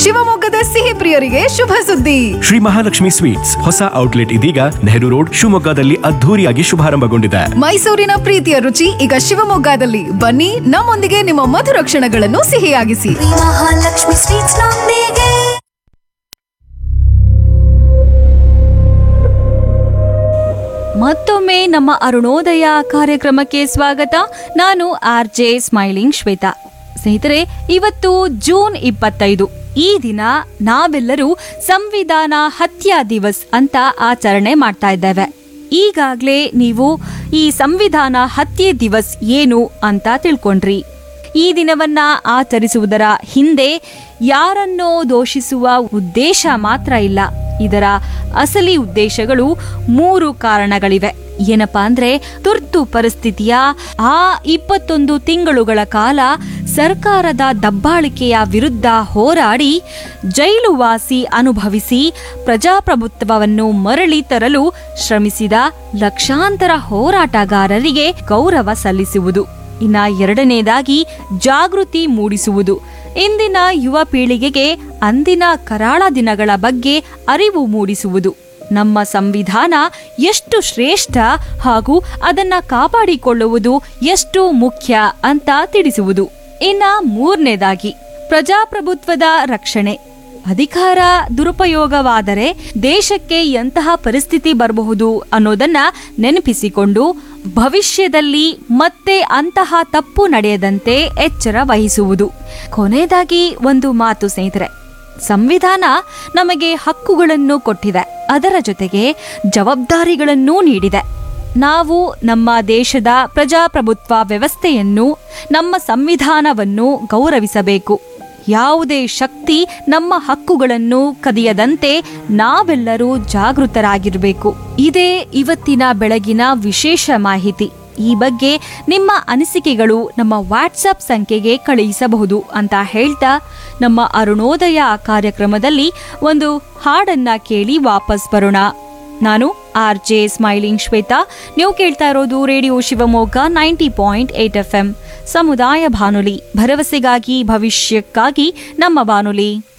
ಶಿವಮೊಗ್ಗದ ಸಿಹಿ ಪ್ರಿಯರಿಗೆ ಶುಭ ಸುದ್ದಿ ಶ್ರೀ ಮಹಾಲಕ್ಷ್ಮಿ ಸ್ವೀಟ್ಸ್ ಹೊಸ ಔಟ್ಲೆಟ್ ಇದೀಗ ನೆಹರು ರೋಡ್ ಶಿವಮೊಗ್ಗದಲ್ಲಿ ಅದ್ಧೂರಿಯಾಗಿ ಶುಭಾರಂಭಗೊಂಡಿದೆ ಮೈಸೂರಿನ ಪ್ರೀತಿಯ ರುಚಿ ಈಗ ಶಿವಮೊಗ್ಗದಲ್ಲಿ ಬನ್ನಿ ನಮ್ಮೊಂದಿಗೆ ನಿಮ್ಮ ಮಧುರ ಕ್ಷಣಗಳನ್ನು ಸಿಹಿಯಾಗಿಸಿ ಮಹಾಲಕ್ಷ್ಮಿ ಸ್ವೀಟ್ಸ್ ನೊಂದಿಗೆ ಮತ್ತೊಮ್ಮೆ ನಮ್ಮ ಅರುಣೋದಯ ಕಾರ್ಯಕ್ರಮಕ್ಕೆ ಸ್ವಾಗತ ನಾನು ಆರ್ ಜೆ ಸ್ಮೈಲಿಂಗ್ ಶ್ವೇತಾ ಸ್ನೇಹಿತರೆ ಇವತ್ತು ಜೂನ್ ಇಪ್ಪತ್ತೈದು ಈ ದಿನ ನಾವೆಲ್ಲರೂ ಸಂವಿಧಾನ ಹತ್ಯಾ ದಿವಸ್ ಅಂತ ಆಚರಣೆ ಮಾಡ್ತಾ ಇದ್ದೇವೆ ಈಗಾಗಲೇ ನೀವು ಈ ಸಂವಿಧಾನ ಹತ್ಯೆ ದಿವಸ್ ಏನು ಅಂತ ತಿಳ್ಕೊಂಡ್ರಿ ಈ ದಿನವನ್ನ ಆಚರಿಸುವುದರ ಹಿಂದೆ ಯಾರನ್ನೋ ದೋಷಿಸುವ ಉದ್ದೇಶ ಮಾತ್ರ ಇಲ್ಲ ಇದರ ಅಸಲಿ ಉದ್ದೇಶಗಳು ಮೂರು ಕಾರಣಗಳಿವೆ ಏನಪ್ಪಾ ಅಂದ್ರೆ ತುರ್ತು ಪರಿಸ್ಥಿತಿಯ ಆ ಇಪ್ಪತ್ತೊಂದು ತಿಂಗಳುಗಳ ಕಾಲ ಸರ್ಕಾರದ ದಬ್ಬಾಳಿಕೆಯ ವಿರುದ್ಧ ಹೋರಾಡಿ ಜೈಲುವಾಸಿ ಅನುಭವಿಸಿ ಪ್ರಜಾಪ್ರಭುತ್ವವನ್ನು ಮರಳಿ ತರಲು ಶ್ರಮಿಸಿದ ಲಕ್ಷಾಂತರ ಹೋರಾಟಗಾರರಿಗೆ ಗೌರವ ಸಲ್ಲಿಸುವುದು ಇನ್ನ ಎರಡನೇದಾಗಿ ಜಾಗೃತಿ ಮೂಡಿಸುವುದು ಇಂದಿನ ಯುವ ಪೀಳಿಗೆಗೆ ಅಂದಿನ ಕರಾಳ ದಿನಗಳ ಬಗ್ಗೆ ಅರಿವು ಮೂಡಿಸುವುದು ನಮ್ಮ ಸಂವಿಧಾನ ಎಷ್ಟು ಶ್ರೇಷ್ಠ ಹಾಗೂ ಅದನ್ನ ಕಾಪಾಡಿಕೊಳ್ಳುವುದು ಎಷ್ಟು ಮುಖ್ಯ ಅಂತ ತಿಳಿಸುವುದು ಇನ್ನ ಮೂರನೇದಾಗಿ ಪ್ರಜಾಪ್ರಭುತ್ವದ ರಕ್ಷಣೆ ಅಧಿಕಾರ ದುರುಪಯೋಗವಾದರೆ ದೇಶಕ್ಕೆ ಎಂತಹ ಪರಿಸ್ಥಿತಿ ಬರಬಹುದು ಅನ್ನೋದನ್ನ ನೆನಪಿಸಿಕೊಂಡು ಭವಿಷ್ಯದಲ್ಲಿ ಮತ್ತೆ ಅಂತಹ ತಪ್ಪು ನಡೆಯದಂತೆ ಎಚ್ಚರ ವಹಿಸುವುದು ಕೊನೆಯದಾಗಿ ಒಂದು ಮಾತು ಸ್ನೇಹಿತರೆ ಸಂವಿಧಾನ ನಮಗೆ ಹಕ್ಕುಗಳನ್ನು ಕೊಟ್ಟಿದೆ ಅದರ ಜೊತೆಗೆ ಜವಾಬ್ದಾರಿಗಳನ್ನೂ ನೀಡಿದೆ ನಾವು ನಮ್ಮ ದೇಶದ ಪ್ರಜಾಪ್ರಭುತ್ವ ವ್ಯವಸ್ಥೆಯನ್ನು ನಮ್ಮ ಸಂವಿಧಾನವನ್ನು ಗೌರವಿಸಬೇಕು ಯಾವುದೇ ಶಕ್ತಿ ನಮ್ಮ ಹಕ್ಕುಗಳನ್ನು ಕದಿಯದಂತೆ ನಾವೆಲ್ಲರೂ ಜಾಗೃತರಾಗಿರಬೇಕು ಇದೇ ಇವತ್ತಿನ ಬೆಳಗಿನ ವಿಶೇಷ ಮಾಹಿತಿ ಈ ಬಗ್ಗೆ ನಿಮ್ಮ ಅನಿಸಿಕೆಗಳು ನಮ್ಮ ವಾಟ್ಸಪ್ ಸಂಖ್ಯೆಗೆ ಕಳುಹಿಸಬಹುದು ಅಂತ ಹೇಳ್ತಾ ನಮ್ಮ ಅರುಣೋದಯ ಕಾರ್ಯಕ್ರಮದಲ್ಲಿ ಒಂದು ಹಾಡನ್ನ ಕೇಳಿ ವಾಪಸ್ ಬರೋಣ ನಾನು ಆರ್ ಜೆ ಸ್ಮೈಲಿಂಗ್ ಶ್ವೇತಾ ನೀವು ಕೇಳ್ತಾ ಇರೋದು radio Shivamogga ninety point eight F M ಸಮುದಾಯ ಬಾನುಲಿ ಭರವಸೆಗಾಗಿ ಭವಿಷ್ಯಕ್ಕಾಗಿ ನಮ್ಮ ಬಾನುಲಿ